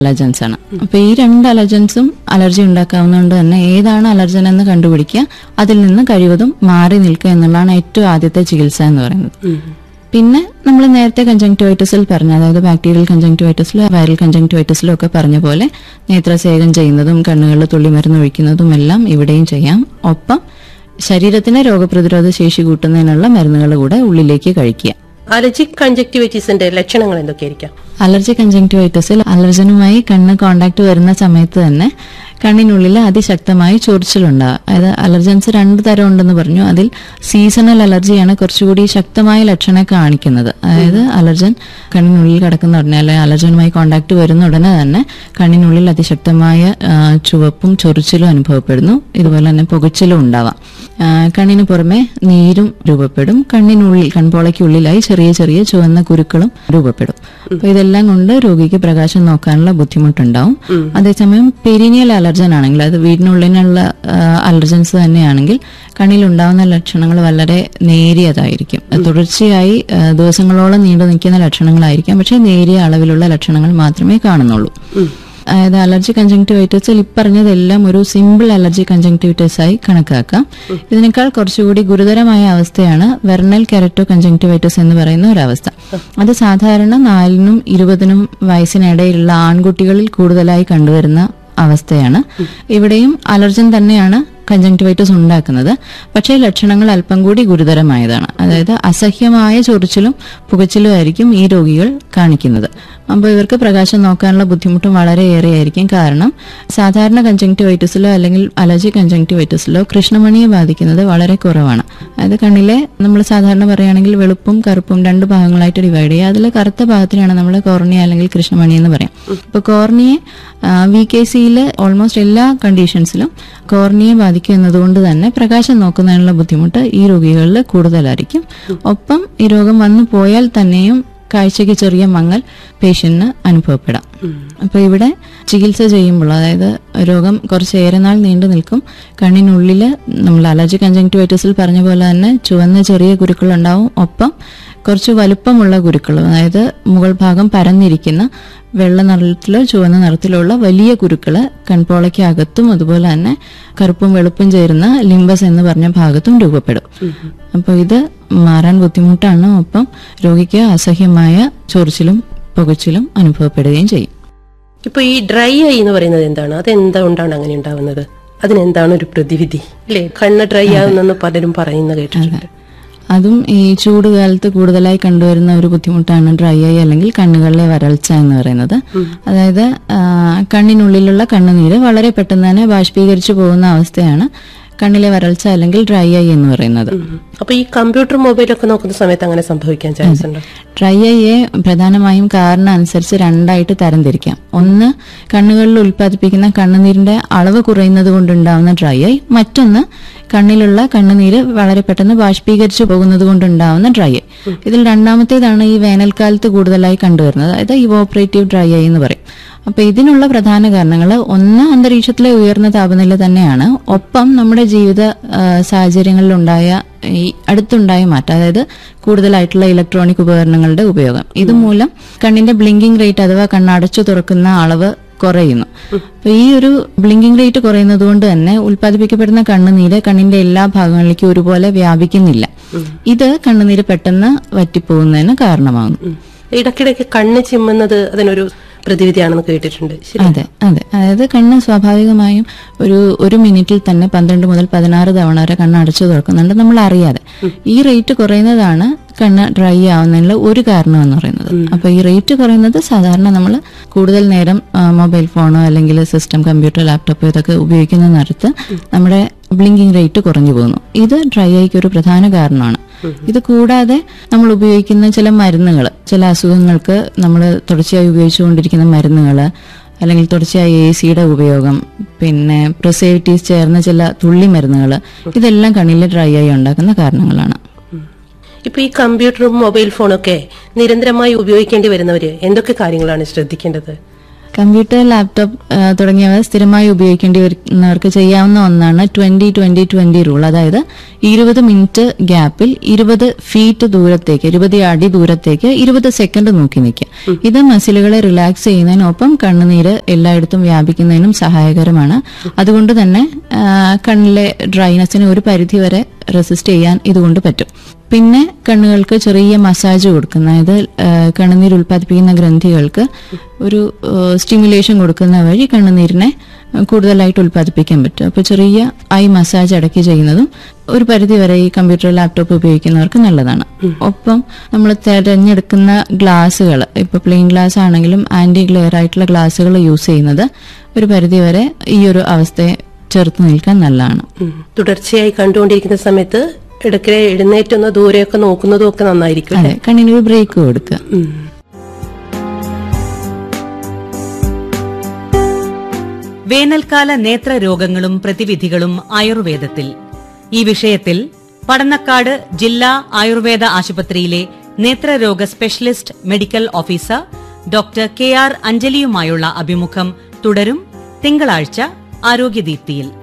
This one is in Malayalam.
അലർജൻസ് ആണ് അപ്പൊ ഈ രണ്ട് അലർജൻസും അലർജി ഉണ്ടാക്കാവുന്നതുകൊണ്ട് തന്നെ ഏതാണ് അലർജൻ എന്ന് കണ്ടുപിടിക്കുക അതിൽ നിന്ന് കഴിവതും മാറി നിൽക്കുക എന്നുള്ളതാണ് ഏറ്റവും ആദ്യത്തെ ചികിത്സ എന്ന് പറയുന്നത് പിന്നെ നമ്മൾ നേരത്തെ കഞ്ചങ്ക്ടിവൈറ്റിസിൽ പറഞ്ഞ അതായത് ബാക്ടീരിയൽ കഞ്ചങ്ക്ടിവൈറ്റിസിലോ വൈറൽ കഞ്ചങ്ക്ടിവൈറ്റിസിലോ ഒക്കെ പറഞ്ഞ പോലെ നേത്രസേകം ചെയ്യുന്നതും കണ്ണുകളിൽ തുള്ളിമരുന്ന് ഒഴിക്കുന്നതും എല്ലാം ഇവിടെയും ചെയ്യാം ഒപ്പം ശരീരത്തിന് രോഗപ്രതിരോധ ശേഷി കൂട്ടുന്നതിനുള്ള മരുന്നുകൾ കൂടെ ഉള്ളിലേക്ക് കഴിക്കുക അലർജിക് കൺജക്ടിവൈറ്റിസിന്റെ ലക്ഷണങ്ങൾ എന്തൊക്കെയായിരിക്കാം അലർജി കഞ്ചങ്ക്ടിവൈറ്റിസിൽ അലർജനുമായി കണ്ണ് കോണ്ടാക്ട് വരുന്ന സമയത്ത് തന്നെ കണ്ണിനുള്ളിൽ അതിശക്തമായി ചൊറിച്ചിലുണ്ടാകും അതായത് അലർജൻസ് രണ്ട് തരം ഉണ്ടെന്ന് പറഞ്ഞു അതിൽ സീസണൽ അലർജിയാണ് കുറച്ചുകൂടി ശക്തമായ ലക്ഷണം കാണിക്കുന്നത് അതായത് അലർജൻ കണ്ണിനുള്ളിൽ കിടക്കുന്ന ഉടനെ അല്ലെങ്കിൽ അലർജനുമായി കോണ്ടാക്ട് വരുന്ന ഉടനെ തന്നെ കണ്ണിനുള്ളിൽ അതിശക്തമായ ആ, ചുവപ്പും ചൊറിച്ചിലും അനുഭവപ്പെടുന്നു ഇതുപോലെ തന്നെ പുകച്ചിലും ഉണ്ടാവാം ആ, കണ്ണിന് പുറമെ നീരും രൂപപ്പെടും കണ്ണിനുള്ളിൽ കൺപോളയ്ക്കുള്ളിലായി ചെറിയ ചെറിയ ചുവന്ന കുരുക്കളും രൂപപ്പെടും അപ്പൊ ഇതെല്ലാം കൊണ്ട് രോഗിക്ക് പ്രകാശം നോക്കാനുള്ള ബുദ്ധിമുട്ടുണ്ടാവും അതേസമയം പെരിനിയൽ അലർജൻ ആണെങ്കിൽ അത് വീടിനുള്ളിനുള്ള ആ, അലർജൻസ് തന്നെയാണെങ്കിൽ കണ്ണിലുണ്ടാവുന്ന ലക്ഷണങ്ങൾ വളരെ നേരിയതായിരിക്കും തുടർച്ചയായി ആ, ദിവസങ്ങളോളം നീണ്ടു നിൽക്കുന്ന ലക്ഷണങ്ങളായിരിക്കാം പക്ഷേ നേരിയ അളവിലുള്ള ലക്ഷണങ്ങൾ മാത്രമേ കാണുന്നുള്ളൂ അതായത് അലർജി കഞ്ചങ്ക്ടിവൈറ്റിസിൽ ഇപ്പറഞ്ഞതെല്ലാം ഒരു സിമ്പിൾ അലർജി കഞ്ചങ്ക്ടിവൈറ്റിസ് ആയി കണക്കാക്കാം ഇതിനേക്കാൾ കുറച്ചുകൂടി ഗുരുതരമായ അവസ്ഥയാണ് വെർണൽ കെരറ്റോ കഞ്ചങ്ക്ടിവൈറ്റിസ് എന്ന് പറയുന്ന ഒരവസ്ഥ അത് സാധാരണ നാലിനും ഇരുപതിനും വയസ്സിനിടയിലുള്ള ആൺകുട്ടികളിൽ കൂടുതലായി കണ്ടുവരുന്ന അവസ്ഥയാണ് ഇവിടെയും അലർജൻ തന്നെയാണ് കഞ്ചങ്ക്ടിവൈറ്റിസ് ഉണ്ടാക്കുന്നത് പക്ഷേ ലക്ഷണങ്ങൾ അല്പം കൂടി ഗുരുതരമായതാണ് അതായത് അസഹ്യമായ ചൊറിച്ചിലും പുകച്ചിലും ആയിരിക്കും ഈ രോഗികൾ കാണിക്കുന്നത് അപ്പോൾ ഇവർക്ക് പ്രകാശം നോക്കാനുള്ള ബുദ്ധിമുട്ടും വളരെയേറെ ആയിരിക്കും കാരണം സാധാരണ കഞ്ചങ്ക്ടിവൈറ്റിസിലോ അല്ലെങ്കിൽ അലർജി കഞ്ചങ്ക്ടിവൈറ്റിസിലോ കൃഷ്ണമണിയെ ബാധിക്കുന്നത് വളരെ കുറവാണ് അതായത് കണ്ണിലെ നമ്മൾ സാധാരണ പറയുകയാണെങ്കിൽ വെളുപ്പും കറുപ്പും രണ്ട് ഭാഗങ്ങളായിട്ട് ഡിവൈഡ് ചെയ്യുക അതിൽ കറുത്ത ഭാഗത്തിനാണ് നമ്മൾ കോർണിയ അല്ലെങ്കിൽ കൃഷ്ണമണി എന്ന് പറയാം ഇപ്പൊ കോർണിയെ വി കെ സിയിൽ ഓൾമോസ്റ്റ് എല്ലാ കണ്ടീഷൻസിലും കോർണിയെ ബാധിക്കും എന്നതുകൊണ്ട് തന്നെ പ്രകാശം നോക്കുന്നതിനുള്ള ബുദ്ധിമുട്ട് ഈ രോഗികളിൽ കൂടുതലായിരിക്കും ഒപ്പം ഈ രോഗം വന്നു പോയാൽ തന്നെയും കാഴ്ചയ്ക്ക് ചെറിയ മങ്ങൽ പേഷ്യന്റിന് അനുഭവപ്പെടാം അപ്പൊ ഇവിടെ ചികിത്സ ചെയ്യുമ്പോൾ അതായത് രോഗം കുറച്ച് ഏറെ നാൾ നീണ്ടു നിൽക്കും കണ്ണിനുള്ളിൽ നമ്മൾ അലർജി കഞ്ചങ്ക്ടിവൈറ്റിസിൽ പറഞ്ഞ പോലെ തന്നെ ചുവന്ന ചെറിയ കുരുക്കൾ ഉണ്ടാവും ഒപ്പം കുറച്ച് വലുപ്പമുള്ള കുരുക്കൾ അതായത് മുകൾ ഭാഗം പരന്നിരിക്കുന്ന വെള്ള നിറത്തിലോ ചുവന്ന നിറത്തിലുള്ള വലിയ കുരുക്കള് കൺപോളയ്ക്ക് അകത്തും അതുപോലെ തന്നെ കറുപ്പും വെളുപ്പും ചേരുന്ന ലിംബസ് എന്ന് പറഞ്ഞ ഭാഗത്തും രൂപപ്പെടും അപ്പോൾ ഇത് മാറാൻ ബുദ്ധിമുട്ടാണ് ഒപ്പം രോഗിക്ക് അസഹ്യമായ ചൊറിച്ചിലും പുകച്ചിലും അനുഭവപ്പെടുകയും ചെയ്യും ഇപ്പൊ ഈ ഡ്രൈ ഐ എന്ന് പറയുന്നത് എന്താണ് അത് എന്തുകൊണ്ടാണ് അങ്ങനെ ഉണ്ടാവുന്നത് അതിനെന്താണ് ഒരു പ്രതിവിധി അല്ലേ കണ്ണ് ഡ്രൈ ആകുന്നെന്ന് പലരും പറയുന്ന കേട്ടിട്ടുണ്ട് അതും ഈ ചൂട് കാലത്ത് കൂടുതലായി കണ്ടുവരുന്ന ഒരു ബുദ്ധിമുട്ടാണ് ഡ്രൈ ഐ അല്ലെങ്കിൽ കണ്ണുകളിലെ വരൾച്ച എന്ന് പറയുന്നത് അതായത് ആ, കണ്ണിനുള്ളിലുള്ള കണ്ണുനീര് വളരെ പെട്ടെന്ന് തന്നെ ബാഷ്പീകരിച്ചു പോകുന്ന അവസ്ഥയാണ് കണ്ണിലെ വരൾച്ച അല്ലെങ്കിൽ ഡ്രൈ ഐ എന്ന് പറയുന്നത് അപ്പൊ ഈ കമ്പ്യൂട്ടർ മൊബൈലൊക്കെ നോക്കുന്ന സമയത്ത് അങ്ങനെ സംഭവിക്കാൻ ചാൻസ് ഉണ്ടോ ഡ്രൈ ഐയെ പ്രധാനമായും കാരണം അനുസരിച്ച് രണ്ടായിട്ട് തരംതിരിക്കാം ഒന്ന് കണ്ണുകളിൽ ഉൽപ്പാദിപ്പിക്കുന്ന കണ്ണുനീരിന്റെ അളവ് കുറയുന്നത് കൊണ്ടുണ്ടാവുന്ന ഡ്രൈ ഐ മറ്റൊന്ന് കണ്ണിലുള്ള കണ്ണുനീര് വളരെ പെട്ടെന്ന് ബാഷ്പീകരിച്ചു പോകുന്നത് കൊണ്ടുണ്ടാവുന്ന ഡ്രൈ ഐ ഇതിൽ രണ്ടാമത്തേതാണ് ഈ വേനൽക്കാലത്ത് കൂടുതലായി കണ്ടുവരുന്നത് അതായത് ഇവോപ്പറേറ്റീവ് ഡ്രൈ ഐ എന്ന് പറയും അപ്പൊ ഇതിനുള്ള പ്രധാന കാരണങ്ങൾ ഒന്ന് അന്തരീക്ഷത്തിലെ ഉയർന്ന താപനില തന്നെയാണ് ഒപ്പം നമ്മുടെ ജീവിത ആ, സാഹചര്യങ്ങളിലുണ്ടായ ഈ അടുത്തുണ്ടായ മാറ്റം അതായത് കൂടുതലായിട്ടുള്ള ഇലക്ട്രോണിക് ഉപകരണങ്ങളുടെ ഉപയോഗം ഇതുമൂലം കണ്ണിന്റെ ബ്ലിങ്കിങ് റേറ്റ് അഥവാ കണ്ണടച്ചു തുറക്കുന്ന അളവ് കുറയുന്നു അപ്പൊ ഈ ഒരു ബ്ലിങ്കിങ് റേറ്റ് കുറയുന്നത് കൊണ്ട് തന്നെ ഉൽപ്പാദിപ്പിക്കപ്പെടുന്ന കണ്ണുനീര് കണ്ണിന്റെ എല്ലാ ഭാഗങ്ങളിലേക്കും ഒരുപോലെ വ്യാപിക്കുന്നില്ല ഇത് കണ്ണുനീര് പെട്ടെന്ന് വറ്റിപ്പോകുന്നതിന് കാരണമാകുന്നു ഉം. ഇടയ്ക്കിടയ്ക്ക് കണ്ണ് ചിമ്മുന്നത് അതിനൊരു പ്രതിവിധിയാണെന്ന് കേട്ടിട്ടുണ്ട് ശരി അതെ അതെ അതായത് കണ്ണ് സ്വാഭാവികമായും ഒരു ഒരു മിനിറ്റിൽ തന്നെ പന്ത്രണ്ട് മുതൽ പതിനാറ് തവണ വരെ കണ്ണ് അടച്ചു തുറക്കുന്നുണ്ട് നമ്മൾ അറിയാതെ ഈ റേറ്റ് കുറയുന്നതാണ് കണ്ണ് ഡ്രൈ ആവുന്നതിനുള്ള ഒരു കാരണം എന്ന് പറയുന്നത് അപ്പൊ ഈ റേറ്റ് കുറയുന്നത് സാധാരണ നമ്മൾ കൂടുതൽ നേരം ആ, മൊബൈൽ ഫോണോ അല്ലെങ്കിൽ സിസ്റ്റം കമ്പ്യൂട്ടർ ലാപ്ടോപ്പ് ഇതൊക്കെ ഉപയോഗിക്കുന്ന നേരത്ത് നമ്മുടെ ബ്ലിങ്കിങ് റേറ്റ് കുറഞ്ഞു പോകുന്നു ഇത് ഡ്രൈ ഐക്ക് ഒരു പ്രധാന കാരണമാണ് ഇത് കൂടാതെ നമ്മൾ ഉപയോഗിക്കുന്ന ചില മരുന്നുകൾ ചില അസുഖങ്ങൾക്ക് നമ്മൾ തുടർച്ചയായി ഉപയോഗിച്ചുകൊണ്ടിരിക്കുന്ന മരുന്നുകൾ അല്ലെങ്കിൽ തുടർച്ചയായി എ സിയുടെ ഉപയോഗം പിന്നെ പ്രിസേർവേറ്റീവ്സ് ചേർന്ന ചില തുള്ളി മരുന്നുകൾ ഇതെല്ലാം കണ്ണിലെ ഡ്രൈ ആയി ഉണ്ടാക്കുന്ന കാരണങ്ങളാണ് ഇപ്പൊ ഈ കമ്പ്യൂട്ടറും മൊബൈൽ ഫോണൊക്കെ നിരന്തരമായി ഉപയോഗിക്കേണ്ടി വരുന്നവര് എന്തൊക്കെ കാര്യങ്ങളാണ് ശ്രദ്ധിക്കേണ്ടത് കമ്പ്യൂട്ടർ ലാപ്ടോപ്പ് ആ, തുടങ്ങിയവ സ്ഥിരമായി ഉപയോഗിക്കേണ്ടി വരുന്നവർക്ക് ചെയ്യാവുന്ന ഒന്നാണ് ട്വന്റി ട്വന്റി ട്വന്റി റൂൾ അതായത് ഇരുപത് മിനിറ്റ് ഗ്യാപ്പിൽ ഇരുപത് ഫീറ്റ് ദൂരത്തേക്ക് ഇരുപത് അടി ദൂരത്തേക്ക് ഇരുപത് സെക്കൻഡ് നോക്കി നിൽക്കുക ഇത് മസിലുകളെ റിലാക്സ് ചെയ്യുന്നതിനൊപ്പം കണ്ണുനീര് എല്ലായിടത്തും വ്യാപിക്കുന്നതിനും സഹായകരമാണ് അതുകൊണ്ട് തന്നെ ആ, കണ്ണിലെ ഡ്രൈനെസ്സിനെ ഒരു പരിധിവരെ റെസിസ്റ്റ് ചെയ്യാൻ ഇതുകൊണ്ട് പറ്റും പിന്നെ കണ്ണുകൾക്ക് ചെറിയ മസാജ് കൊടുക്കുന്ന അതായത് ആ, കണ്ണുനീർ ഉൽപ്പാദിപ്പിക്കുന്ന ഗ്രന്ഥികൾക്ക് ഒരു സ്റ്റിമുലേഷൻ കൊടുക്കുന്ന വഴി കണ്ണുനീരിനെ കൂടുതലായിട്ട് ഉൽപ്പാദിപ്പിക്കാൻ പറ്റും അപ്പോൾ ചെറിയ ഐ മസാജ് ഇടയ്ക്ക് ചെയ്യുന്നതും ഒരു പരിധി വരെ ഈ കമ്പ്യൂട്ടർ ലാപ്ടോപ്പ് ഉപയോഗിക്കുന്നവർക്ക് നല്ലതാണ് ഒപ്പം നമ്മൾ തിരഞ്ഞെടുക്കുന്ന ഗ്ലാസ്സുകൾ ഇപ്പൊ പ്ലെയിൻ ഗ്ലാസ് ആണെങ്കിലും ആന്റി ഗ്ലെയർ ആയിട്ടുള്ള ഗ്ലാസ്സുകൾ യൂസ് ചെയ്യുന്നത് ഒരു പരിധി വരെ ഈ ഒരു അവസ്ഥയെ ചെറുത്ത് നിൽക്കാൻ നല്ലതാണ് ഉം. തുടർച്ചയായി കണ്ടുകൊണ്ടിരിക്കുന്ന സമയത്ത് ഇടയ്ക്ക് എഴുന്നേറ്റുന്ന ദൂരെയൊക്കെ നോക്കുന്നതും ഒക്കെ നന്നായിരിക്കും അതെ കണ്ണിനൊരു ബ്രേക്ക് കൊടുക്കുക ഉം. വേനൽക്കാല നേത്രരോഗങ്ങളും പ്രതിവിധികളും ആയുർവേദത്തിൽ ഈ വിഷയത്തിൽ പടന്നക്കാട് ജില്ലാ ആയുർവേദ ആശുപത്രിയിലെ നേത്രരോഗ specialist medical officer doctor K R അഞ്ജലിയുമായുള്ള അഭിമുഖം തുടരും തിങ്കളാഴ്ച ആരോഗ്യദീപ്തിയിൽ